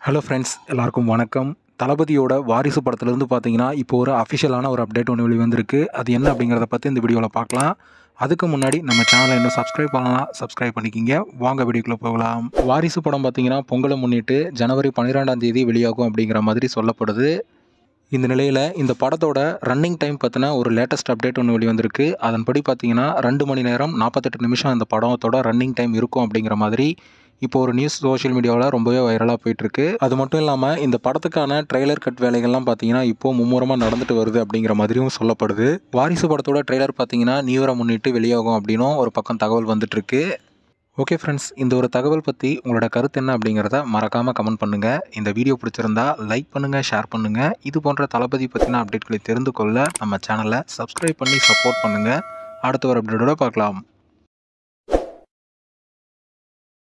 hello friends எல்லாருக்கும் வணக்கம் தளபதியோட வாரிசு படத்துலேருந்து பார்த்தீங்கன்னா இப்போ ஒரு அஃபிஷியலான ஒரு அப்டேட் ஒன்று வெளிவந்திருக்கு அது என்ன அப்படிங்கிறத பற்றி இந்த வீடியோவில் பார்க்கலாம் அதுக்கு முன்னாடி நம்ம சேனலை இன்னும் சப்ஸ்கிரைப் பண்ணலாம் சப்ஸ்கிரைப் பண்ணிக்கிங்க வாங்க வீடியோக்குள்ளே போகலாம் வாரிசு படம் பார்த்தீங்கன்னா பொங்கலை முன்னிட்டு ஜனவரி பன்னிரெண்டாம் தேதி வெளியாகும் அப்படிங்கிற மாதிரி சொல்லப்படுது இந்த நிலையில் இந்த படத்தோட ரன்னிங் டைம் பற்றின ஒரு லேட்டஸ்ட் அப்டேட் ஒன்று வெளிவந்திருக்கு அதன்படி பார்த்தீங்கன்னா ரெண்டு மணி நேரம் நாற்பத்தெட்டு நிமிஷம் இந்த படத்தோட ரன்னிங் டைம் இருக்கும் அப்படிங்கிற மாதிரி இப்போ ஒரு நியூஸ் சோஷியல் மீடியாவில் ரொம்பவே வைரலாக போயிட்டுருக்கு அது மட்டும் இல்லாமல் இந்த படத்துக்கான ட்ரெய்லர் கட் வேலைகள்லாம் பார்த்தீங்கன்னா இப்போ மும்முரமாக நடந்துட்டு வருது அப்படிங்கிற மாதிரியும் சொல்லப்படுது வாரிசு படத்தோட ட்ரெய்லர் பார்த்தீங்கன்னா நியூரை முன்னிட்டு வெளியாகும் அப்படின்னும் ஒரு பக்கம் தகவல் வந்துட்டுருக்கு ஓகே ஃப்ரெண்ட்ஸ் இந்த ஒரு தகவல் பற்றி உங்களோட கருத்து என்ன அப்படிங்கிறத மறக்காமல் கமெண்ட் பண்ணுங்கள் இந்த வீடியோ பிடிச்சிருந்தா லைக் பண்ணுங்கள் ஷேர் பண்ணுங்கள் இது போன்ற தளபதி பற்றின அப்டேட்களை தெரிந்து கொள்ள நம்ம சேனலை சப்ஸ்கிரைப் பண்ணி சப்போர்ட் பண்ணுங்கள் அடுத்த ஒரு அப்டேட்டோட பார்க்கலாம்